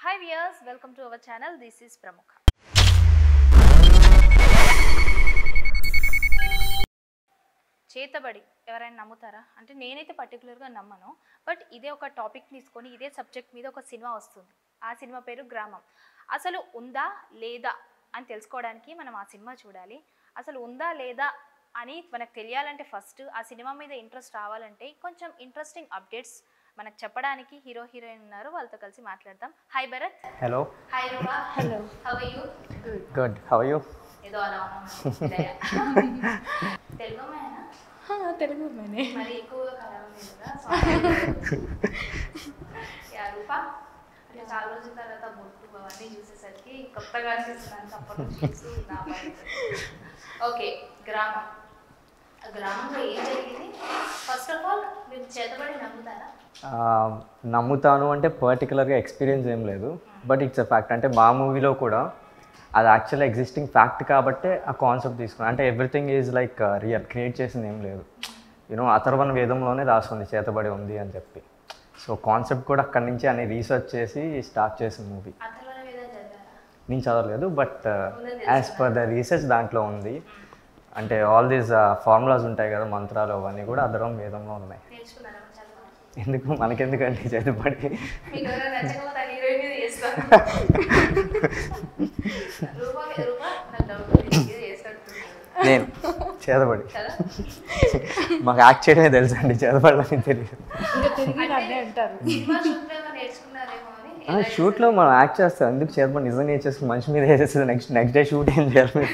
Hi viewers welcome to our channel this is ప్రముఖ చేతబడి ఎవరైనా నమ్ముతారా అంటే నేనైతే పర్టికులర్గా నమ్మను బట్ ఇదే ఒక టాపిక్ తీసుకొని ఇదే సబ్జెక్ట్ మీద ఒక సినిమా వస్తుంది ఆ సినిమా పేరు గ్రామం అసలు ఉందా లేదా అని తెలుసుకోవడానికి మనం ఆ సినిమా చూడాలి అసలు ఉందా లేదా అని మనకు తెలియాలంటే ఫస్ట్ ఆ సినిమా మీద ఇంట్రెస్ట్ రావాలంటే కొంచెం ఇంట్రెస్టింగ్ అప్డేట్స్ మనకు చెప్పడానికి హీరో హీరోయిన్ ఉన్నారు వాళ్ళతో కలిసి మాట్లాడదాం hi Bharat hello hi Roopa hello how are you good how you ఏదో అలా ఉన్నాం తెలుగు అమ్మాయినా? తెలుగు मैंने మరి ఎక్కువగా కలర్ ఉంది కదా సో యా రూపా అంటే చాలా రోజుల తర్వాత బొట్టు అవన్నీ చూసేసరికి కొత్తగా అనిపిస్తున్నాను అప్పటి నుంచి చూస్తూ నా ఓకే గ్రామం ఆ గ్రామంలో ఏం జరిగింది ఫస్ట్ ఆఫ్ ఆల్ మీరు చేతబడి నమ్ముతారా నమ్ముతాను అంటే పర్టికులర్గా ఎక్స్పీరియన్స్ ఏం లేదు బట్ ఇట్స్ అ ఫ్యాక్ట్ అంటే మా మూవీలో కూడా అది యాక్చువల్ ఎగ్జిస్టింగ్ ఫ్యాక్ట్ కాబట్టే ఆ కాన్సెప్ట్ తీసుకున్నాను అంటే everything is like real create చేసింది ఏం లేదు యూనో అథర్వణ వేదంలోనే రాస్తుంది చేతబడి ఉంది అని చెప్పి సో కాన్సెప్ట్ కూడా అక్కడి నుంచి అని రీసెర్చ్ చేసి స్టార్ట్ చేసిన మూవీ అథర్వణ వేద చదివారా నేను చదవలేదు బట్ ఉన్నది యాజ్ పర్ ద రీసెర్చ్ దాంట్లో ఉంది అంటే ఆల్ దీస్ ఫార్ములాస్ ఉంటాయి కదా మంత్రాలు అవన్నీ కూడా అదరం వేదంలో ఉన్నాయి నేర్చుకున్నారా చదవాలి ఎందుకు మనకెందుకండి చేతబడి మీకు ఎవరైనా నచ్చకపోతే హీరోయిన్ మీద చేస్తాను రూపా రూపా నాకు డౌట్ ఉంది చేస్తాడు నేను చేతబడి కదా మాకు యాక్ట్ చేయడమే తెలుసు అండి చేతబడని తెలియదు ఇంకా తిరిగి నన్నే అంటారు సినిమా షూట్లో ఏమైనా నేర్చుకున్నారేమో అని ఆ, షూట్లో మనం యాక్ట్ చేస్తాం ఎందుకు చేతబడి నిజంగా నేర్చేసుకుని మనిషి మీద వేసేస్తుంది నెక్స్ట్ నెక్స్ట్ డే షూట్ ఏం చేయాలి మీరు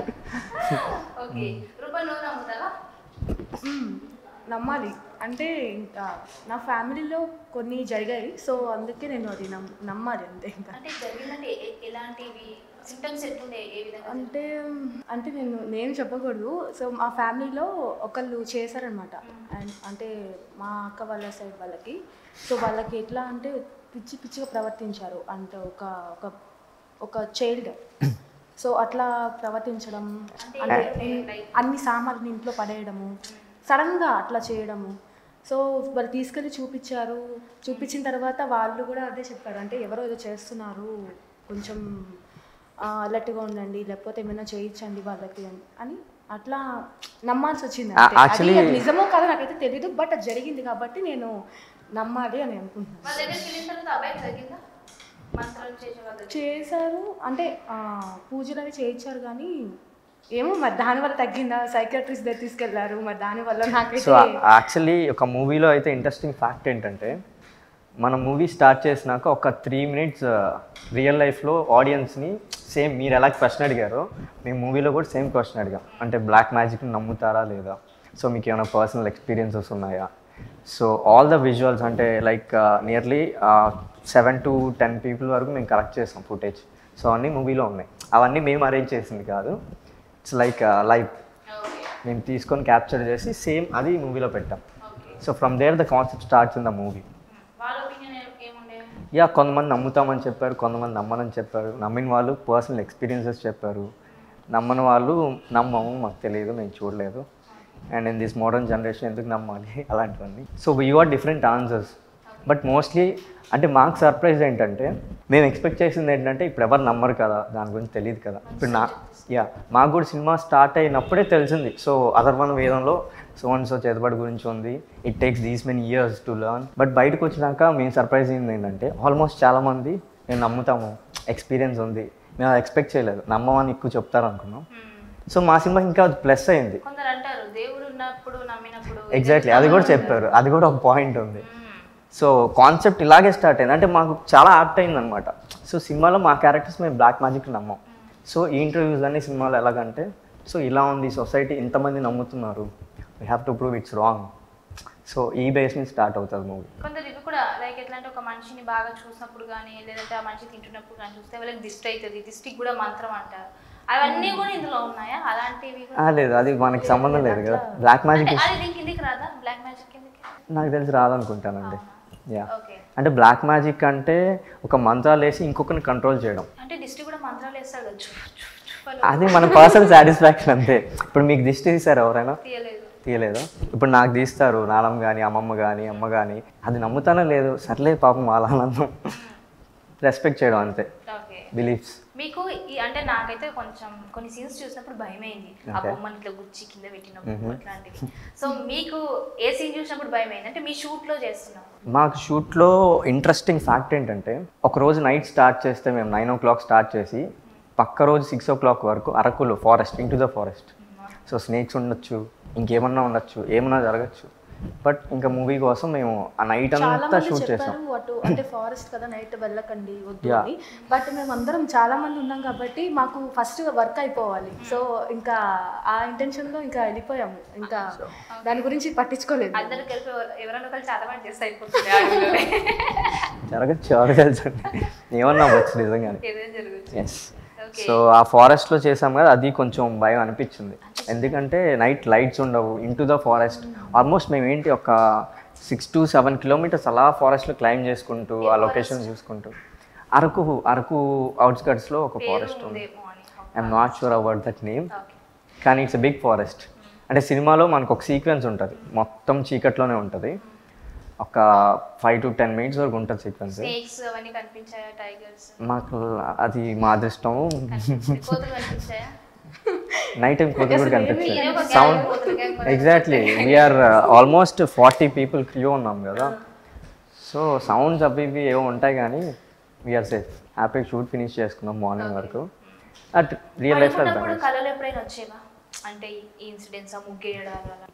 ఓకే రూపా నువ్వు నమ్ముతావా మ్మ్. నమ్మాలి అంటే ఇంకా నా ఫ్యామిలీలో కొన్ని జరిగాయి సో అందుకే నేను అది నమ్ నమ్మాలి అంతే ఇంకా అంటే జరిగిందంటే ఎ- ఎలాంటివి సింటమ్స్ ఎట్లుండే ఏ విధంగా అంటే అంటే నేను నేను చెప్పకూడదు సో మా ఫ్యామిలీలో ఒకళ్ళు చేశారనమాట అండ్ అంటే మా అక్క వాళ్ళ సైడ్ వాళ్ళకి సో వాళ్ళకి ఎట్లా అంటే పిచ్చి పిచ్చిగా ప్రవర్తించారు అంటే ఒక ఒక ఒక చైల్డ్ సో అట్లా ప్రవర్తించడం అంటే అన్ని సామాన్లు ఇంట్లో పడేయడము సడన్గా అట్లా చేయడము సో వాళ్ళు తీసుకెళ్ళి చూపించారు చూపించిన తర్వాత వాళ్ళు కూడా అదే చెప్పారు అంటే ఎవరో ఏదో చేస్తున్నారు కొంచెం అలర్ట్గా ఉండండి లేకపోతే ఏమైనా చేయించండి వాళ్ళకి అని అని అట్లా నమ్మాల్సి వచ్చింది ఆ- అంతే. అది actually- అది నిజమో కాదో నాకైతే తెలియదు బట్ అది జరిగింది కాబట్టి నేను నమ్మాలి అని అనుకుంటున్నాను వాళ్ళ దగ్గరికి వెళ్ళిన తర్వాత అబ్బాయి జరిగిందా మంత్రాలు చేసే వాళ్ళ దగ్గర చేశారు అంటే ఆ, పూజలు అవి చేయించారు కానీ ఏమో మరి దానివల్ల తగ్గిందా సైకాట్రిస్ట్ దగ్గర తీసుకెళ్లారు మరి దానివల్ల సో నాకైతే యాక్చువల్లీ ఒక మూవీలో అయితే ఇంట్రెస్టింగ్ ఫ్యాక్ట్ ఏంటంటే మనం మూవీ స్టార్ట్ చేసినాక ఒక త్రీ మినిట్స్ రియల్ లైఫ్లో ఆడియన్స్ని సేమ్ మీరు ఎలా క్వశ్చన్ అడిగారో మేము మూవీలో కూడా సేమ్ క్వశ్చన్ అడిగాం అంటే బ్లాక్ మ్యాజిక్ని నమ్ముతారా లేదా సో మీకు ఏమైనా పర్సనల్ ఎక్స్పీరియన్సెస్ ఉన్నాయా సో ఆల్ ద విజువల్స్ అంటే like nearly seven to ten people వరకు మేము కలెక్ట్ చేసాం ఫుటేజ్ సో అన్నీ మూవీలో ఉన్నాయి అవన్నీ మేము అరేంజ్ చేసింది కాదు ఇట్స్ లైక్ లైవ్ ఓకే మేము తీసుకొని క్యాప్చర్ చేసి సేమ్ అది మూవీలో పెట్టాం okay so from there the concept starts in the movie వాళ్ళ ఒపీనియన్ ఏముండే యా కొంతమంది నమ్ముతామని చెప్పారు కొంతమంది నమ్మనని చెప్పారు నమ్మిన వాళ్ళు పర్సనల్ ఎక్స్పీరియన్సెస్ చెప్పారు నమ్మని వాళ్ళు నమ్మము మాకు తెలియదు మేము చూడలేదు and in this modern generation ఎందుకు నమ్మాలి అలాంటివన్నీ so we are different answers but mostly అంటే మాకు సర్ప్రైజ్ ఏంటంటే మేము ఎక్స్పెక్ట్ చేసింది ఏంటంటే ఇప్పుడు ఎవరు నమ్మరు కదా దాని గురించి తెలియదు కదా ఇప్పుడు నా యా మాకు కూడా సినిమా స్టార్ట్ అయినప్పుడే తెలిసింది సో అదర్వన్ వేదంలో సో అండ్ సో చేతబడి గురించి ఉంది it takes these many years to learn but బయటకు వచ్చినాక మేము సర్ప్రైజ్ అయింది ఏంటంటే ఆల్మోస్ట్ చాలామంది మేము నమ్ముతాము ఎక్స్పీరియన్స్ ఉంది మేము అది ఎక్స్పెక్ట్ చేయలేదు నమ్మమని ఎక్కువ చెప్తారు అనుకున్నాం సో మా సినిమా ఇంకా ప్లస్ అయింది కొందరు అంటారు దేవుడు ఉన్నప్పుడు నమ్మినప్పుడు ఎగ్జాక్ట్లీ అది కూడా చెప్పారు అది కూడా ఒక పాయింట్ ఉంది సో కాన్సెప్ట్ ఇలాగే స్టార్ట్ అయింది అంటే మాకు చాలా యాప్ట్ అయింది అనమాట సో సినిమాలో మా క్యారెక్టర్స్ మేము బ్లాక్ మ్యాజిక్ నమ్మం సో ఈ ఇంటర్వ్యూస్ అన్ని సినిమాలో ఎలాగంటే సో ఇలా ఉంది సొసైటీ ఇంతమంది నమ్ముతున్నారు we have to prove it's wrong so ఈ బేస్ నుంచి స్టార్ట్ అవుతుంది మూవీ కొందరు ఇవి కూడా లైక్ ఎట్లా అంటే ఒక మనిషిని బాగా చూసినప్పుడు కానీ లేదంటే ఆ మనిషి తింటున్నప్పుడు కానీ చూస్తే వాళ్ళకి దిష్టి అవుతుంది దిష్టికి కూడా మంత్రం అంటారు అవన్నీ కూడా ఇందులో ఉన్నాయా అలాంటివి కూడా లేదు అది మనకి సంబంధం లేదు కదా బ్లాక్ మ్యాజిక్ అంటే అది దీనికి కిందికి రాదా బ్లాక్ మ్యాజిక్ కిందికి నాకు తెలిసి రాదనుకుంటానండి యా ఓకే అంటే బ్లాక్ మ్యాజిక్ అంటే ఒక మంత్రాలు వేసి ఇంకొకరిని కంట్రోల్ చేయడం అంటే దిష్టి కూడా మంత్రాలు వేస్తాడు కదా చూ, చూ, చూ, వాళ్ళు అది మన పర్సనల్ సాటిస్ఫాక్షన్ అంతే ఇప్పుడు మీకు దిష్టి తీశారు ఎవరైనా తీయలేదు తీయలేదు ఇప్పుడు నాకు తీస్తారు నానమ్మ కానీ అమ్మమ్మ కానీ అమ్మ కానీ అది నమ్ముతానో లేదు సర్లే పాపం వాళ్ళ ఆనందం రెస్పెక్ట్ చేయడం అంతే ఓకే బిలీఫ్స్ మీకు ఈ అంటే నాకైతే కొంచెం కొన్ని సీన్స్ చూసినప్పుడు భయమైంది ఆ Okay. బొమ్మని ఇట్లా గుచ్చి కింద పెట్టినప్పుడు అట్లాంటివి సో మీకు ఏ సీన్ చూసినప్పుడు భయమైంది అంటే మీ షూట్ లో చేస్తున్నాం మాకు షూట్లో ఇంట్రెస్టింగ్ ఫ్యాక్ట్ ఏంటంటే ఒక రోజు నైట్ స్టార్ట్ చేస్తే మేము నైన్ ఓ క్లాక్ స్టార్ట్ చేసి పక్క రోజు సిక్స్ ఓ క్లాక్ వరకు అరకులో forest into the forest so snakes ఉండొచ్చు ఇంకేమన్నా ఉండొచ్చు ఏమన్నా జరగచ్చు బట్ ఇంకా మూవీ కోసం మేము ఆ నైట్ చాలా అంతా మంది షూట్ చేసాం చెప్పారు అటు అంటే ఫారెస్ట్ కదా నైట్ వెళ్ళకండి వద్దు Yeah. అని బట్ మేము అందరం చాలా మంది ఉన్నాం కాబట్టి మాకు ఫస్ట్ వర్క్ అయిపోవాలి సో ఇంకా ఆ ఇంటెన్షన్ లో ఇంకా వెళ్ళిపోయాము ఇంకా దాని గురించి పట్టించుకోలేదు అందరు కలిపి ఎవరు- ఎవరైనా ఒకరు చాలా మంది చేస్తే అయిపోతుంది ఆ అడవిలోనే. జరగచ్చు జరగచ్చు ఏమన్నా అవ్వచ్చు నిజంగానే ఏదైనా జరుగుతుంది ఎస్ సో ఆ ఫారెస్ట్లో చేసాం కదా అది కొంచెం భయం అనిపించింది ఎందుకంటే నైట్ లైట్స్ ఉండవు into the forest almost మేము ఏంటి ఒక సిక్స్ టు సెవెన్ కిలోమీటర్స్ అలా ఫారెస్ట్లో క్లైమ్ చేసుకుంటూ ఆ లొకేషన్ చూసుకుంటూ అరకు అరకు అవుట్స్కట్స్లో ఒక ఫారెస్ట్ ఉంది ఉందేమో అని I'm not sure about that name okay కానీ ఇట్స్ బిగ్ ఫారెస్ట్ అంటే సినిమాలో మనకు ఒక సీక్వెన్స్ ఉంటుంది మొత్తం చీకట్లోనే ఉంటుంది ఒక ఫైవ్ టు టెన్ మినిట్స్ వరకు ఉంటుంది సీక్వెన్స్ స్నేక్స్ అవన్నీ కనిపించాయా టైగర్స్ మాకు అది మా అదృష్టం కోతులు కనిపించాయా నైట్ టైం కోతులు కూడా మీరే కనిపించాయి ఒక సౌండ్ gang, కోతుల gang మరి. Exactly we're almost forty people క్యూ ఉన్నాం కదా సో సౌండ్స్ అవి ఇవి ఏవో ఉంటాయి కానీ we're safe happy shoot finish చేసుకున్నాం మార్నింగ్ వరకు అట్ రియల్ లైఫ్లో పడుకున్నప్పుడు కళలు ఎప్పుడైనా వచ్చేవా అంటే ఈ ఇన్సిడెంట్స్ ముగ్గేయడాలు అలా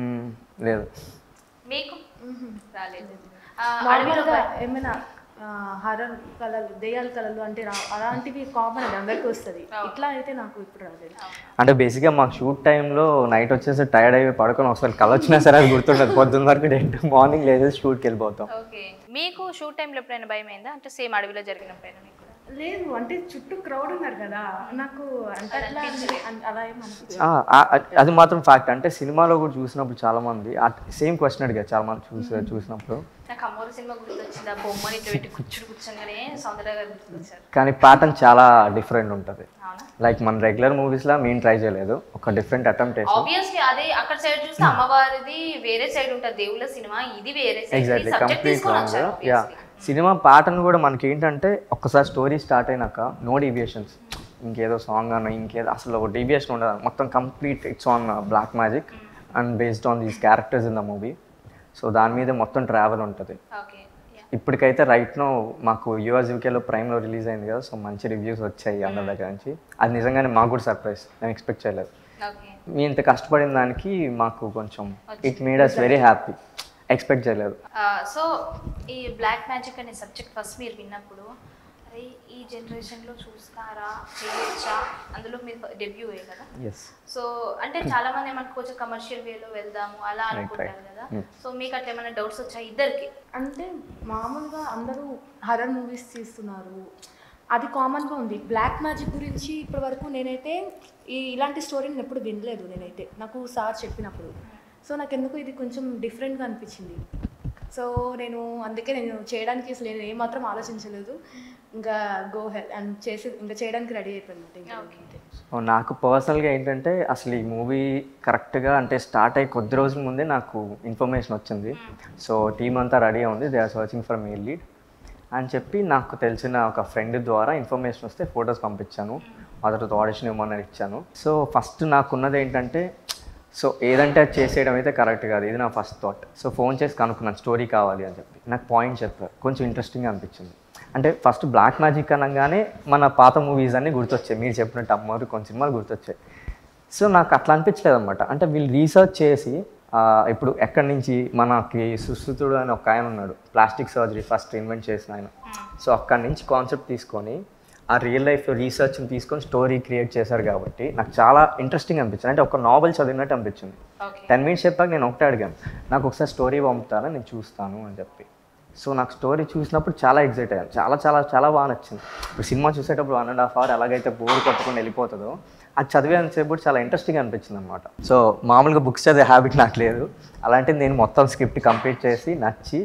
లేదు మీకు రాలేదు ఆ, అడవిలో నార్మల్గా ఏమైనా హర్రర్ కళలు దెయ్యాల కళలు అంటే రా- అలాంటివి కామన్ అది అందరికీ వస్తుంది ఇట్లా అయితే నాకు ఇప్పుడు రాలేదు అంటే బేసిక్గా మాకు షూట్ టైంలో నైట్ వచ్చేసి టైర్డ్ అయిపోయి పడుకొని ఒకసారి కళ వచ్చినా సరే అది గుర్తుండదు పొద్దున్న వరకు డెడ్ మార్నింగ్ లేచేసి షూట్కి వెళ్ళిపోతాం ఓకే మీకు షూట్ టైంలో ఎప్పుడైనా భయం అయిందా అంటే సేమ్ అడవిలో జరిగినప్పుడైనా మీకు కూడా? లేదు అంటే చుట్టూ క్రౌడ్ ఉన్నారు కదా నాకు అంటే అట్లా అన్- అలా ఏం అనిపించలేదు ఆ, ఆ, అది మాత్రం ఫ్యాక్ట్ అంటే సినిమాలో కూడా చూసినప్పుడు చాలా మంది సేమ్ క్వశ్చన్ అడిగారు చాలా మంది చూసి చూసినప్పుడు నాకు అమ్మోరు సినిమా గుర్తొచ్చింది ఆ బొమ్మని ఇట్లా పెట్టి కూర్చుని కూర్చోగానే సౌందర్య గారు గుర్తుకొచ్చారు కానీ ప్యాటర్న్ చాలా డిఫరెంట్ ఉంటుంది అవునా లైక్ మన రెగ్యులర్ మూవీస్లో మేము ట్రై చేయలేదు ఒక డిఫరెంట్ అటెంప్ట్ చేసాం ఆబ్వియస్లీ అదే అక్కడ సైడ్ చూస్తే అమ్మవారిది వేరే సైడ్ ఉంటుంది దేవుళ్ళ సినిమా ఇది వేరే సైడ్ ఎగ్జాక్ట్లీ సబ్జెక్ట్ కంప్లీట్ తీసుకొని రాంగ్ వచ్చారు యా obviously. సినిమా ప్యాటర్న్ కూడా మనకి ఏంటంటే ఒక్కసారి స్టోరీ స్టార్ట్ అయినాక నో డీవియేషన్స్ ఇంకేదో సాంగ్ అన్న ఇంకేదో అసలు ఒక డీవియేషన్ ఉండదు మొత్తం complete it's on black magic and based on these characters in the movie so దాని మీద మొత్తం ట్రావెల్ ఉంటుంది ఓకే ఇప్పటికైతే రైట్ నో మాకు యూఎస్ యూకేలో ప్రైమ్లో రిలీజ్ అయింది కదా సో మంచి రివ్యూస్ వచ్చాయి అందరి దగ్గర నుంచి అది నిజంగానే మాకు కూడా సర్ప్రైజ్ నేను ఎక్స్పెక్ట్ చేయలేదు ఓకే మీ ఇంత కష్టపడిన దానికి మాకు కొంచెం it made us very happy expect చేయలేదు సో ఈ బ్లాక్ మ్యాజిక్ అనే సబ్జెక్ట్ ఫస్ట్ మీరు విన్నప్పుడు అరే ఈ జనరేషన్లో చూస్తారా చేయొచ్చా అందులో మీరు డెబ్యూ అయ్యాయి కదా ఎస్ సో అంటే చాలా మంది మనకు కొంచెం కమర్షియల్ వేలో వెళ్దాము అలా అనుకుంటారు కదా సో మీకు అట్లా ఏమైనా డౌట్స్ వచ్చాయి ఇద్దరికి అంటే మామూలుగా అందరూ హర్రర్ మూవీస్ తీస్తున్నారు అది కామన్గా ఉంది బ్లాక్ మ్యాజిక్ గురించి ఇప్పటి వరకు నేనైతే ఈ ఇలాంటి స్టోరీ నేను ఎప్పుడు వినలేదు నేనైతే నాకు సార్ చెప్పినప్పుడు సో నాకు ఎందుకు ఇది కొంచెం డిఫరెంట్గా అనిపించింది సో నేను అందుకే నేను చేయడానికి అసలు నేను ఏమాత్రం ఆలోచించలేదు ఇంకా గో హెల్ అండ్ చేసి ఇంకా చేయడానికి రెడీ అయిపోయింది ఇంకా అంతే. సో నాకు పర్సనల్గా ఏంటంటే అసలు ఈ మూవీ కరెక్ట్గా అంటే స్టార్ట్ అయ్యి కొద్ది రోజుల ముందే నాకు ఇన్ఫర్మేషన్ వచ్చింది సో టీం అంతా రెడీ ఉంది they are searching for male lead అని చెప్పి నాకు తెలిసిన ఒక ఫ్రెండ్ ద్వారా ఇన్ఫర్మేషన్ వస్తే ఫొటోస్ పంపించాను ఆ తర్వాత ఆడిషన్ ఇవ్వమని ఇచ్చాను సో ఫస్ట్ నాకున్నది ఏంటంటే సో ఏదంటే అది చేసేయడం అయితే కరెక్ట్ కాదు ఇది నా ఫస్ట్ థాట్ సో ఫోన్ చేసి కనుక్కున్నాను స్టోరీ కావాలి అని చెప్పి నాకు పాయింట్ చెప్పారు కొంచెం ఇంట్రెస్టింగ్గా అనిపించింది అంటే ఫస్ట్ బ్లాక్ మ్యాజిక్ అనగానే మన పాత మూవీస్ అన్నీ గుర్తొచ్చాయి మీరు చెప్పినట్టు అమ్మవారు కొన్ని సినిమాలు గుర్తొచ్చాయి సో నాకు అట్లా అనిపించలేదు అనమాట అంటే వీళ్ళు రీసెర్చ్ చేసి ఆ, ఇప్పుడు ఎక్కడి నుంచి మనకి సుశ్రుతుడు అని ఒక ఆయన ఉన్నాడు ప్లాస్టిక్ సర్జరీ ఫస్ట్ ఇన్వెంట్ చేసిన ఆయన సో అక్కడి నుంచి కాన్సెప్ట్ తీసుకొని ఆ రియల్ లైఫ్ రీసెర్చ్ని తీసుకొని స్టోరీ క్రియేట్ చేశారు కాబట్టి నాకు చాలా ఇంట్రెస్టింగ్ అనిపించింది అంటే ఒక నావెల్ చదివినట్టు అనిపించింది ఓకే టెన్ మినిట్స్ చెప్పాక నేను ఒకటే అడిగాను నాకు ఒకసారి స్టోరీ పంపుతారా నేను చూస్తాను అని చెప్పి సో నాకు స్టోరీ చూసినప్పుడు చాలా ఎగ్జైట్ అయ్యాను చాలా చాలా చాలా బాగా నచ్చింది ఇప్పుడు సినిమా చూసేటప్పుడు వన్ అండ్ హాఫ్ అవర్ ఎలాగైతే బోర్ కొట్టుకొని వెళ్ళిపోతుందో అది చదివేంతసేపు చాలా ఇంట్రెస్టింగ్ అనిపించింది అనమాట సో మామూలుగా బుక్స్ చదివే హ్యాబిట్ నాకు లేదు అలాంటిది నేను మొత్తం స్క్రిప్ట్ కంప్లీట్ చేసి నచ్చి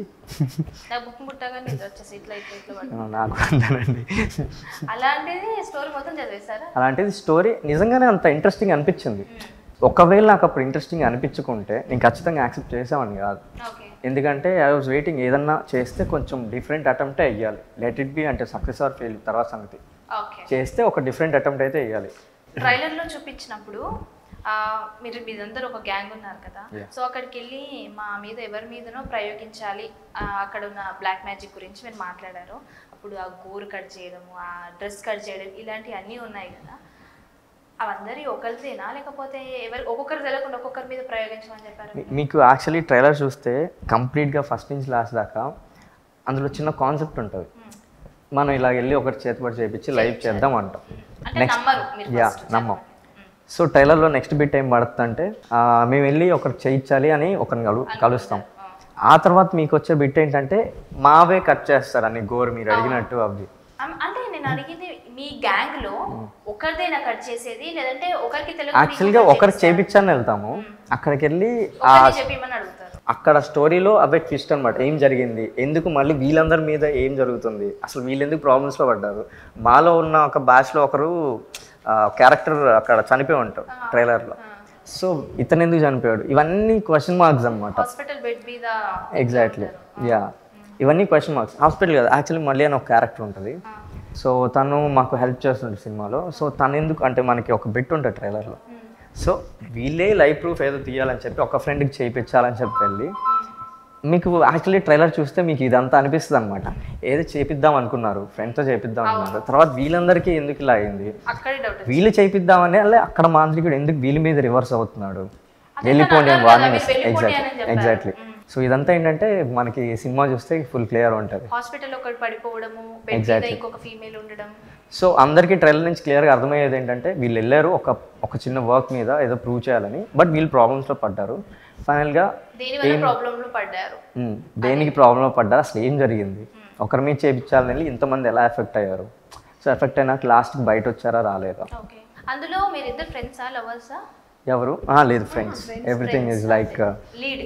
నా బుక్ ముట్టగానే నిద్ర వచ్చేసి ఇట్లా ఇట్లా ఇట్లా పడుతుంది. నాకు అంతేనండి అలాంటిది స్టోరీ మొత్తం చదివేశారా అలాంటిది స్టోరీ నిజంగానే అంత ఇంట్రెస్టింగ్ అనిపించింది ఒకవేళ నాకు అప్పుడు ఇంట్రెస్టింగ్ అనిపించుకుంటే నేను ఖచ్చితంగా యాక్సెప్ట్ చేసామని కాదు ఓకే ఎందుకంటే ఐ వాజ్ వెయిటింగ్ ఏదన్నా చేస్తే కొంచెం డిఫరెంట్ అటెంప్టే వేయాలి లెట్ ఇట్ బి అంటే సక్సెస్ ఆర్ ఫెయిల్ తర్వాత సంగతి ఓకే చేస్తే ఒక డిఫరెంట్ అటెంప్ట్ అయితే వేయాలి ట్రైలర్లో చూపించినప్పుడు ఆ, మీరు మీరందరూ ఒక గ్యాంగ్ ఉన్నారు కదా Yeah. సో అక్కడికి వెళ్ళి మా మీద ఎవరి మీదనో ప్రయోగించాలి ఆ, అక్కడ ఉన్న బ్లాక్ మ్యాజిక్ గురించి మీరు మాట్లాడారు అప్పుడు ఆ గోరు కట్ చేయడము ఆ డ్రెస్ కట్ చేయడం ఇలాంటివి అన్నీ ఉన్నాయి కదా అవందరి ఒకరిదేనా లేకపోతే ఎవరు ఒక్కొక్కరు తెలియకుండా ఒక్కొక్కరి మీద ప్రయోగించమని చెప్పారు మీ- మీకు యాక్చువల్లీ ట్రైలర్ చూస్తే కంప్లీట్గా ఫస్ట్ నుంచి లాస్ట్ దాకా అందులో చిన్న కాన్సెప్ట్ ఉంటుంది మనం ఇలా వెళ్ళి ఒకటి చేతిపడి చేపించి లైవ్ చేద్దాం అంటాం అంటే నెక్స్ట్ నమ్మరు మీరు యా first నమ్మం చెప్పండి. సో ట్రైలర్లో నెక్స్ట్ బిట్ ఏం పడుతుందంటే ఆ, మేము వెళ్ళి ఒకటి చేయించాలి అని ఒకరిని కలు కలుస్తాం ఆ తర్వాత మీకు వచ్చే బిట్ ఏంటంటే మావే కట్ చేస్తారు అన్ని గోరు మీరు అడిగినట్టు అవి అం- అంటే నేను అడిగింది మీ గ్యాంగ్ లో ఒకరిదేనా కట్ చేసేది లేదంటే ఒకరికి యాక్చువల్గా ఒకరికి చేపించాలని వెళ్తాము అక్కడికి వెళ్ళి ఆ చెప్పమని అడుగుతారు అక్కడ స్టోరీలో అవే ట్విస్ట్ అనమాట ఏం జరిగింది ఎందుకు మళ్ళీ వీళ్ళందరి మీద ఏం జరుగుతుంది అసలు వీళ్ళు ఎందుకు ప్రాబ్లమ్స్లో పడ్డారు మాలో ఉన్న ఒక బ్యాచ్లో ఒకరు క్యారెక్టర్ అక్కడ చనిపోయి ఉంటాడు ట్రైలర్లో సో ఇతను ఎందుకు చనిపోయాడు ఇవన్నీ క్వశ్చన్ మార్క్స్ అనమాట హాస్పిటల్ బెడ్ మీద ఎగ్జాక్ట్లీ యా ఇవన్నీ క్వశ్చన్ మార్క్స్ హాస్పిటల్ కదా యాక్చువల్లీ మళ్ళీ అని ఒక క్యారెక్టర్ ఉంటుంది సో తను మాకు హెల్ప్ చేస్తుంది సినిమాలో సో తను ఎందుకు అంటే మనకి ఒక బిట్ ఉంటుంది ట్రైలర్లో సో వీళ్ళే లైవ్ ప్రూఫ్ ఏదో తీయాలని చెప్పి ఒక ఫ్రెండ్కి చేయించాలని చెప్పి వెళ్ళి మీకు యాక్చువల్లీ ట్రైలర్ చూస్తే మీకు ఇదంతా అనిపిస్తుంది అనమాట ఏదో చేపిద్దాం అనుకున్నారు ఫ్రెండ్తో చేపిద్దాం అనుకున్నారు తర్వాత వీళ్ళందరికీ ఎందుకు ఇలా అయింది అక్కడే డౌట్ వీళ్ళు చేపిద్దామని అలా అక్కడ మాంత్రికుడు ఎందుకు వీళ్ళ మీద రివర్స్ అవుతున్నాడు వెళ్ళిపోండి అని అన్నారు వార్నింగ్ కదా, మీరు వెళ్ళిపోండి అని ఎగ్జాక్ట్లీ చెప్పారు. ఎగ్జాక్ట్లీ సో ఇదంతా ఏంటంటే మనకి సినిమా చూస్తే ఫుల్ క్లియర్ ఉంటుంది హాస్పిటల్ ఒకటి పడిపోవడము బెడ్ మీద Exactly. ఇంకొక ఫీమేల్ ఉండడం సో అందరికీ ట్రైలర్ నుంచి క్లియర్గా అర్థమయ్యేది ఏంటంటే వీళ్ళు వెళ్ళారు ఒక ఒక చిన్న వర్క్ మీద ఏదో ప్రూవ్ చేయాలని బట్ వీళ్ళు ప్రాబ్లమ్స్లో పడ్డారు ఫైనల్గా దేని వల్ల ప్రాబ్లమ్ లో పడ్డారు దేనికి ప్రాబ్లంలో పడ్డారు అసలు ఏం జరిగింది ఒకరి మీద చేయించాలని వెళ్ళి ఇంతమంది ఎలా ఎఫెక్ట్ అయ్యారు సో ఎఫెక్ట్ అయినాక లాస్ట్కి బయట వచ్చారా రాలేదా ఓకే అందులో మీరు ఇద్దరు ఫ్రెండ్సా లవర్సా ఎవరు ఆ, లేదు friends everything is like lead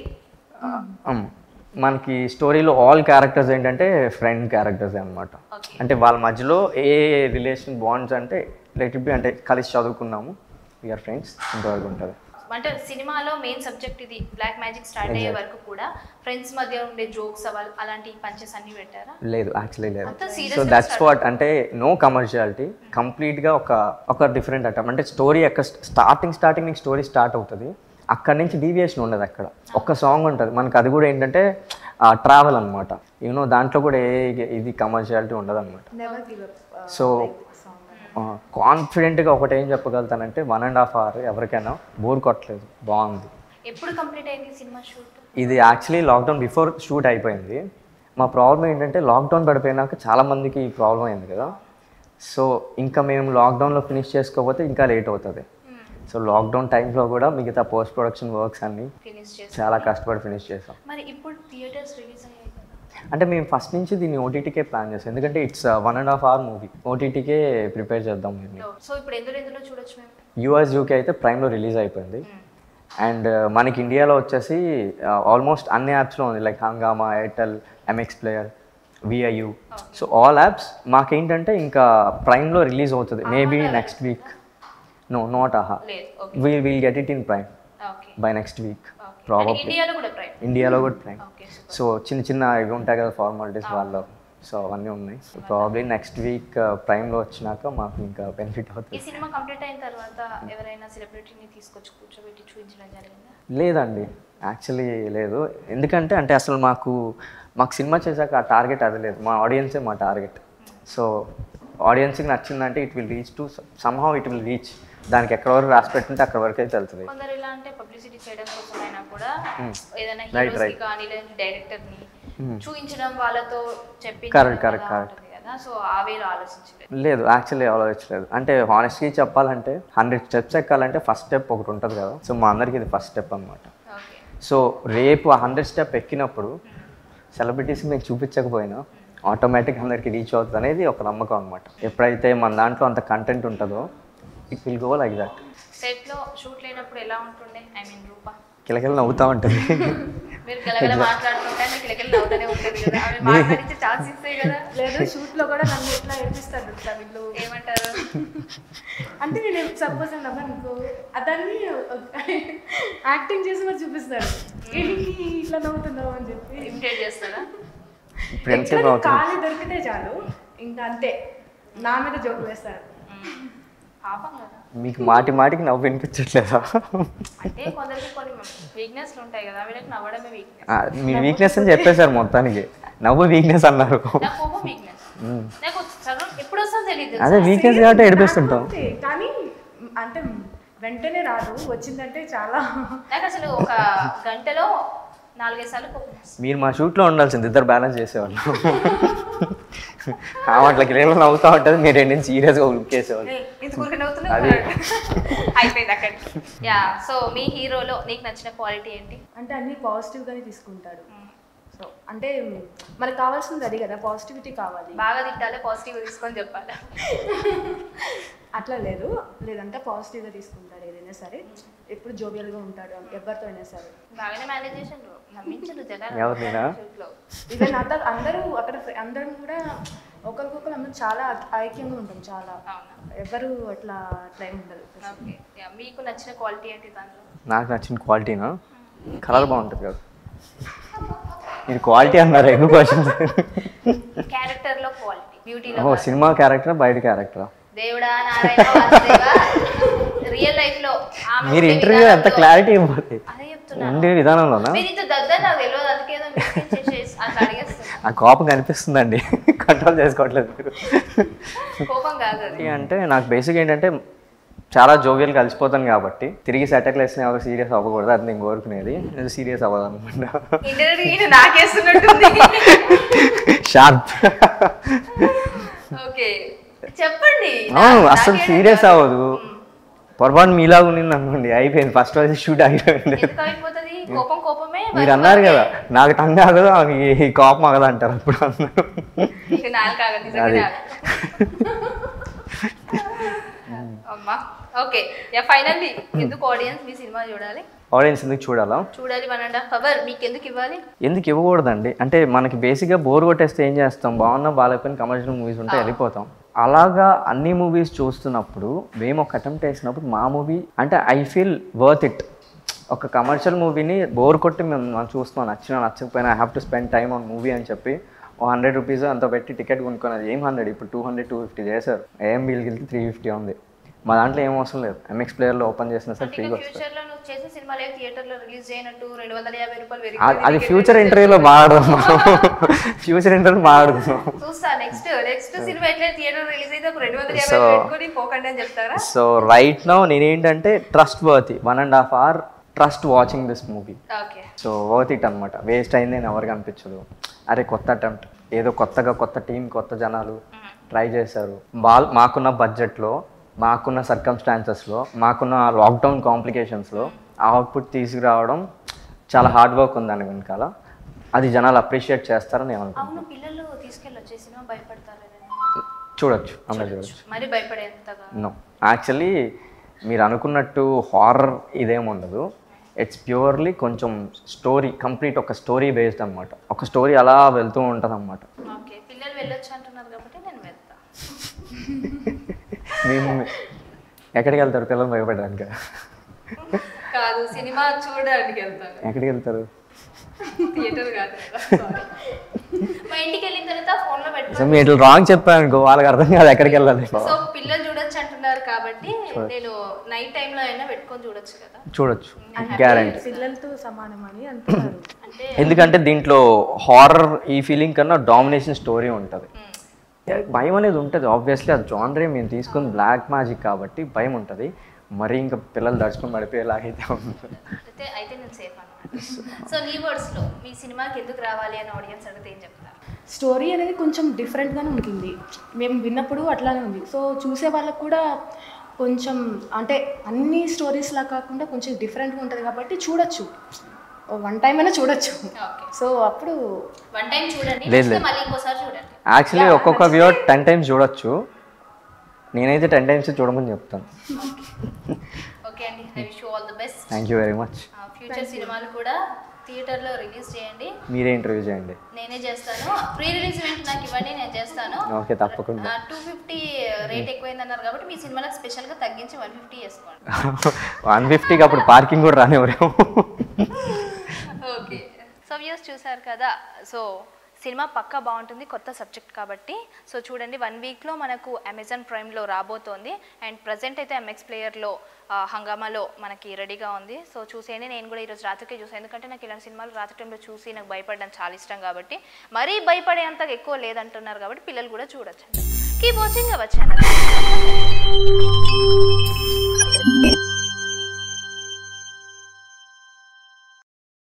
మనకి స్టోరీలో ఆల్ క్యారెక్టర్స్ ఏంటంటే ఫ్రెండ్ క్యారెక్టర్స్ అనమాట ఓకే అంటే వాళ్ళ మధ్యలో ఏ రిలేషన్ బాండ్స్ అంటే లెట్ బి అంటే కలిసి చదువుకున్నాము వీఆర్ ఫ్రెండ్స్ ఇంతవరకు ఉంటుంది అంటే సినిమాలో మెయిన్ సబ్జెక్ట్ ఇది బ్లాక్ మ్యాజిక్ స్టార్ట్ అయ్యే వరకు కూడా ఫ్రెండ్స్ మధ్య ఉండే జోక్స్ అలాంటి పంచెస్ అన్ని పెట్టారా లేదు యాక్చువల్లీ లేదు మొత్తం సో సీరియస్ దట్స్ వాట్ అంటే నో కమర్షియాలిటీ కంప్లీట్గా ఒక ఒక డిఫరెంట్ అటమ్ అంటే స్టోరీ ఎక్కడ స్టార్టింగ్ స్టార్టింగ్ మీకు స్టోరీ స్టార్ట్ అవుతుంది అక్కడి నుంచి డీవియేషన్ ఉండదు అక్కడ ఒక్క సాంగ్ ఉంటుంది మనకి అది కూడా ఏంటంటే ట్రావెల్ అనమాట యూనో దాంట్లో కూడా ఏ ఇది కమర్షియాలిటీ ఉండదు అనమాట నెవర్ గివ్ అప్ సో కాన్ఫిడెంట్గా ఒకటి ఏం చెప్పగలుగుతానంటే వన్ అండ్ హాఫ్ అవర్ ఎవరికైనా బోర్ కొట్టలేదు బాగుంది ఎప్పుడు కంప్లీట్ అయింది సినిమా షూట్ ఇది యాక్చువల్లీ లాక్డౌన్ బిఫోర్ షూట్ అయిపోయింది మా ప్రాబ్లం ఏంటంటే లాక్డౌన్ పడిపోయినాక చాలా మందికి ఈ ప్రాబ్లం అయింది కదా సో ఇంకా మేము లాక్డౌన్లో ఫినిష్ చేసుకోకపోతే ఇంకా లేట్ అవుతుంది సో లాక్డౌన్ టైంలో కూడా మిగతా పోస్ట్ ప్రొడక్షన్ వర్క్స్ అన్నీ ఫినిష్ చేసి చాలా కష్టపడి ఫినిష్ చేసాం మరి ఇప్పుడు థియేటర్స్ రిలీజ్ అయ్యాయి కదా అంటే మేము ఫస్ట్ నుంచి దీన్ని ఓటీటీకే ప్లాన్ చేసాం ఎందుకంటే it's one and half hour movie ఓటీటీకే ప్రిపేర్ చేద్దాం మేము సో ఇప్పుడు ఎందులో ఎందులో చూడొచ్చు మేము యూఎస్ యూకే అయితే ప్రైమ్లో రిలీజ్ అయిపోయింది అండ్ మనకి ఇండియాలో వచ్చేసి ఆల్మోస్ట్ అన్ని యాప్స్లో ఉంది like Hungama Airtel MX player VIU so all apps మాకేంటంటే ఇంకా ప్రైమ్లో రిలీజ్ అవుతుంది maybe next week no not Aha లేదు okay we will get it in Prime okay by next week okay probably ఇండియాలో కూడా ప్రైమ్ ఇండియాలో కూడా ప్రైమ్ ఓకే సో చిన్న చిన్న ఇవి ఉంటాయి కదా ఫార్మాలిటీస్ వాళ్ళు సో అవన్నీ ఉన్నాయి సో ప్రాబ్లీ నెక్స్ట్ వీక్ ప్రైమ్లో వచ్చినాక మాకు ఇంకా బెనిఫిట్ అవుతుంది ఈ సినిమా కంప్లీట్ అయిన తర్వాత ఎవరైనా సెలబ్రిటీని తీసుకొచ్చి కూర్చోబెట్టి చూపించడం జరిగిందా లేదండి యాక్చువల్లీ లేదు ఎందుకంటే అంటే అసలు మాకు మాకు సినిమా చేశాక ఆ టార్గెట్ అది లేదు మా ఆడియన్సే మా టార్గెట్ సో ఆడియన్స్కి నచ్చిందంటే it will reach to somehow it will reach దానికి ఎక్కడ వరకు రాసి పెట్టుంటే అక్కడ వరకు అయితే వెళ్తుంది కొందరు ఎలా అంటే పబ్లిసిటీ చేయడం కోసం అయినా కూడా ఏదైనా Right, హీరోస్ కి right. కానీ లేదా డైరెక్టర్ ని చూపించడం వాళ్ళతో చెప్పి Correct, correct, correct. కదా సో ఆ వేలో ఆలోచించలేదు లేదు యాక్చువల్లీ ఆలోచించలేదు అంటే హానెస్ట్గా చెప్పాలంటే హండ్రెడ్ స్టెప్స్ ఎక్కాలంటే ఫస్ట్ స్టెప్ ఒకటి ఉంటుంది కదా సో మా అందరికి ఇది ఫస్ట్ స్టెప్ అనమాట ఓకే సో రేపు ఆ హండ్రెడ్ స్టెప్ ఎక్కినప్పుడు సెలబ్రిటీస్ మేము చూపించకపోయినా ఆటోమేటిక్ అందరికి రీచ్ అవుతుంది అనేది ఒక నమ్మకం అనమాట ఎప్పుడైతే మన దాంట్లో అంత కంటెంట్ ఉంటుందో it will go like that set లో షూట్ లేనప్పుడు ఎలా ఉంటుండే ఐ మీన్ రూపా కిలకిల నవ్వుతూ ఉంటుంది మీరు గలగల మాట్లాడుతుంటే మీకు కిలకిల నవ్వుతూనే ఉంటుంది కదా ఆమె మాట్లాడించే ఛాన్స్ ఇస్తాయి కదా లేదు షూట్లో కూడా నన్ను ఎట్లా ఏడిపిస్తారు ఇట్లా వీళ్ళు ఏమంటారు అంటే అంటే నేను సపోజ్ అనుకో అతన్ని యాక్టింగ్ చేసి మరి చూపిస్తాడు ఏంటి ఇట్లా నవ్వుతున్నావు అని చెప్పి ఇమిటేట్ చేస్తారా ఫ్రెండ్షిప్ ఎట్లా అవుతుంది ఖాళీ దొరికితే చాలు ఇంకా అంతే నా మీద జోక్ వేస్తాడు పాపం కదా మీకు మాటి మాటికి నవ్వు వినిపించట్లేదా అంటే కొందరికి కొన్ని వీక్నెస్లు ఉంటాయి కదా వీళ్ళకి నవ్వడమే వీక్నెస్ ఆ, మీ వీక్నెస్ అని చెప్పేశారు మొత్తానికి నవ్వు వీక్నెస్ అన్నారు నా కోపం వీక్నెస్ నాకు చదువు ఎప్పుడు వస్తుందో తెలియదు అదే వీక్నెస్ కాబట్టి ఏడిపిస్తుంటాం అంతే. కానీ అంటే వెంటనే రాదు వచ్చిందంటే చాలా నాకు అసలు ఒక గంటలో నాలుగైదు సార్లు కోపం వస్తుంది. మీరు మా షూట్లో ఉండాల్సింది ఇద్దరు బ్యాలెన్స్ చేసేవాళ్ళు ఆమె అట్లా గిరేలో నవ్వుతూ ఉంటుంది మీరు ఏంటి సీరియస్గా లుక్ చేసేవాళ్ళు ఏయ్, ఎందుకు ఊరికే నవ్వుతున్నావు? అది. అయిపోయింది అక్కడికి యా సో మీ హీరోలో నీకు నచ్చిన క్వాలిటీ ఏంటి అంటే అన్ని పాజిటివ్గానే తీసుకుంటాడు సో అంటే మనకు కావాల్సింది అది కదా పాజిటివిటీ కావాలి బాగా తిట్టాలి పాజిటివ్ తీసుకొని చెప్పాలి అట్లా లేదు లేదంటే పాజిటివ్గా తీసుకుంటాడు ఏదైనా సరే ఎప్పుడు జోవియల్గా ఉంటాడు ఎవరితో అయినా సరే బాగానే మేనేజ్ చేసిండ్రు నమ్మించరు జనాలు ఎవరు నేనా? షూట్లో. ఈవెన్ అందరు అందరూ అక్కడ ఫ్రె- అందరం కూడా ఒకరికొకరు అందరం చాలా ఐక్యంగా ఉంటాం చాలా అవునా ఎవరు అట్లా అట్లా ఏమి ఉండదు ఓకే యా మీకు నచ్చిన క్వాలిటీ ఏంటి దాంట్లో నాకు నచ్చిన క్వాలిటీనా కలర్ బాగుంటుంది కదా మీరు క్వాలిటీ అన్నారు ఎందుకు క్వశ్చన్స్ క్యారెక్టర్లో క్వాలిటీ బ్యూటీలో ఓ సినిమా క్యారెక్టర్ బయట క్యారెక్టరా దేవుడా నారాయణ వాసుదేవా రియల్ లైఫ్ లో ఆమె మీరు ఉండే ఇంటర్వ్యూ ఎంత విధానంలో- క్లారిటీ ఇవ్వాలి అదే చెప్తున్నా ఉండే విధానంలోనా మీరు ఇంత దగ్గర నాకు తెలియదు అందుకే ఏదో మిస్టేక్ చేసేసి అట్లా అడిగేస్తున్నా ఆ కోపం కనిపిస్తుందండి కంట్రోల్ చేసుకోవట్లేదు మీరు కోపం కాదు అది అంటే నాకు బేసిక్ ఏంటంటే చాలా జోవియల్ కలిసిపోతాను కాబట్టి తిరిగి సెటక్లు వేసిన ఎవరు సీరియస్ అవ్వకూడదు అది నేను కోరుకునేది నేను సీరియస్ అవ్వదన్నమాట ఇంటర్వ్యూ ఈయన నాకేస్తున్నట్టుంది షార్ప్ ఓకే చెప్పండి అసలు నాకేం సీరియస్ కాదు. అవ్వదు పొరపాటు మీలాగా ఉన్నింది అనుకోండి అయిపోయింది ఫస్ట్ రోజు షూట్ అయిపోయింది ఎందుకు అయిపోతుంది కోపం కోపమే మీరు అన్నారు కదా నాకు టంగ్ ఆగదు ఆమెకి ఈ కోపం ఆగదు అంటారు అప్పుడు అందరూ ఇక నాలుగు కాగదు నిజంగా అది. అమ్మా ఓకే యా ఫైనల్లీ ఎందుకు ఆడియన్స్ మీ సినిమా చూడాలి ఆడియన్స్ ఎందుకు చూడాలా చూడాలి వన్ అండ్ హాఫ్ అవర్ మీకు ఎందుకు ఇవ్వాలి ఎందుకు ఇవ్వకూడదండి అంటే మనకి బేసిక్గా బోర్ కొట్టేస్తే ఏం చేస్తాం బాగున్నా బాగాలేకపోయిన కమర్షియల్ మూవీస్ ఉంటే వెళ్ళిపోతాం అలాగా అన్ని మూవీస్ చూస్తున్నప్పుడు మేము ఒక అటెంప్ట్ వేసినప్పుడు మా మూవీ అంటే ఐ ఫీల్ వర్త్ ఇట్ ఒక కమర్షియల్ మూవీని బోర్ కొట్టి మేము మనం చూస్తున్నాం నచ్చినా నచ్చకపోయినా I have to spend time on movie అని చెప్పి ఓ హండ్రెడ్ రూపీస్ అంత పెట్టి టికెట్ కొనుక్కున్నది ఏం హండ్రెడ్ ఇప్పుడు టూ హండ్రెడ్ టూ ఫిఫ్టీ చేశారు ఏం బిల్కి వెళ్తే త్రీ ఫిఫ్టీ ఉంది మా దాంట్లో ఏం అవసరం లేదు ఎంఎక్స్ ప్లేయర్లో ఓపెన్ చేసినా సరే అంటే ఫ్రీగా ఇక వస్తుంది ఫ్యూచర్ లో నువ్వు చేసే సినిమాలు ఏవి థియేటర్ లో రిలీజ్ చేయనట్టు రెండు వందల యాభై రూపాయలు పెరిగి అది- అది ఫ్యూచర్ ఇంటర్వ్యూలో మాట్లాడుకుందాం ఫ్యూచర్ ఇంటర్వ్యూ మాట్లాడుకుందాం చూస్తా నెక్స్ట్ నెక్స్ట్ సినిమా ఎట్లా థియేటర్ రిలీజ్ అయితే ఒక రెండు వందల యాభై So- పెట్టుకొని పోకండి అని చెప్తారా సో రైట్ నౌ నేనేంటంటే trustworthy one and half hour trust watching this movie okay so worth it అనమాట వేస్ట్ అయింది అని ఎవరికి అనిపించదు అరే కొత్త అటెంప్ట్ ఏదో కొత్తగా కొత్త టీం కొత్త జనాలు ట్రై చేశారు బాల్ మాకున్న బడ్జెట్లో మాకున్న సర్కమ్స్టాన్సెస్లో మాకున్న లాక్డౌన్ కాంప్లికేషన్స్లో ఆ అవుట్పుట్ తీసుకురావడం చాలా హార్డ్ వర్క్ ఉంది దాని వెనకాల అది జనాలు అప్రిషియేట్ చేస్తారని నేను అనుకుంటున్నాను అవును పిల్లలు తీసుకెళ్ళొచ్చే సినిమా భయపడతారు చూడొచ్చు అందరు చూడొచ్చు మరి భయపడేంతగా నో యాక్చువల్లీ మీరు అనుకున్నట్టు హారర్ ఇదేం ఉండదు ఇట్స్ ప్యూర్లీ కొంచెం స్టోరీ కంప్లీట్ ఒక స్టోరీ బేస్డ్ అనమాట ఒక స్టోరీ అలా వెళ్తూ ఉంటుంది అనమాట ఓకే పిల్లలు వెళ్ళొచ్చు అంటున్నారు కాబట్టి నేను వెళ్తా మేము ఎక్కడికి వెళ్తారు పిల్లలు భయపడడానికి కాదు సినిమా చూడడానికి వెళ్తాను ఎక్కడికి వెళ్తారు థియేటర్ కాదు కదా, sorry. మా ఇంటికి వెళ్ళిన తర్వాత ఫోన్ లో సో పెట్టుకో మీరు ఇట్లా రాంగ్ చెప్పాను అనుకో వాళ్ళకి అర్థం కాదు ఎక్కడికి వెళ్ళాలి సో పిల్లలు చూడొచ్చు అంటున్నారు కాబట్టి నేను నైట్ టైంలో అయినా పెట్టుకొని చూడొచ్చు కదా చూడొచ్చు గ్యారంటీ పిల్లలతో సమానం అని అంటున్నారు అంటే ఎందుకంటే దీంట్లో హారర్ ఈ ఫీలింగ్ కన్నా డామినేషన్ స్టోరీ ఉంటుంది భయం అనేది ఉంటుంది ఆబ్వియస్లీ అది జానరే మేము తీసుకుని బ్లాక్ మ్యాజిక్ కాబట్టి భయం ఉంటుంది మరి ఇంకా పిల్లలు దర్శనం పడిపోయేలాగైతే ఉంటుంది అయితే అయితే నేను సేఫ్ అనమాట సో నీ వర్డ్స్ లో మీ సినిమాకి ఎందుకు రావాలి అని ఆడియన్స్ అడిగితే ఏం చెప్తారు స్టోరీ అనేది కొంచెం డిఫరెంట్గానే ఉంటుంది మేము విన్నప్పుడు అట్లానే ఉంది సో చూసే వాళ్ళకు కూడా కొంచెం అంటే అన్ని స్టోరీస్లా కాకుండా కొంచెం డిఫరెంట్గా ఉంటుంది కాబట్టి చూడొచ్చు వన్ టైం అయినా చూడొచ్చు ఓకే సో అప్పుడు వన్ టైం చూడండి లేదు, నచ్చితే లేదు. మళ్ళీ ఇంకోసారి చూడండి యాక్చువల్లీ ఒక్కొక్క వ్యూర్ టెన్ టైమ్స్ చూడొచ్చు నేనైతే టెన్ టైమ్స్ చూడమని చెప్తాను ఓకే అండి I wish all the best thank you very much future సినిమాలు కూడా థియేటర్లో రిలీజ్ చేయండి మీరే ఇంటర్వ్యూ చేయండి నేనే చేస్తాను ప్రీ రిలీజ్ ఈవెంట్ నాకు ఇవ్వండి నేను చేస్తాను ఓకే తప్పకుండా టూ ఫిఫ్టీ రేట్ ఎక్కువైందన్నారు కాబట్టి మీ సినిమాలకు స్పెషల్గా తగ్గించి వన్ ఫిఫ్టీ చేసుకోండి వన్ ఫిఫ్టీకి అప్పుడు పార్కింగ్ కూడా రానివ్వరేమో ఓకే సో వ్యూస్ చూసారు కదా సో సినిమా పక్కా బాగుంటుంది కొత్త సబ్జెక్ట్ కాబట్టి సో చూడండి వన్ వీక్లో మనకు అమెజాన్ ప్రైమ్లో రాబోతోంది అండ్ ప్రజెంట్ అయితే ఎంఎక్స్ ప్లేయర్లో హంగామాలో మనకి రెడీగా ఉంది సో చూసేయండి నేను కూడా ఈరోజు రాత్రికే చూసాను ఎందుకంటే నాకు ఇలాంటి సినిమాలు రాత్రి టైంలో చూసి నాకు భయపడడం చాలా ఇష్టం కాబట్టి మరీ భయపడేంత ఎక్కువ లేదంటున్నారు కాబట్టి పిల్లలు కూడా చూడొచ్చు కీప్ వాచింగ్ అవర్ ఛానల్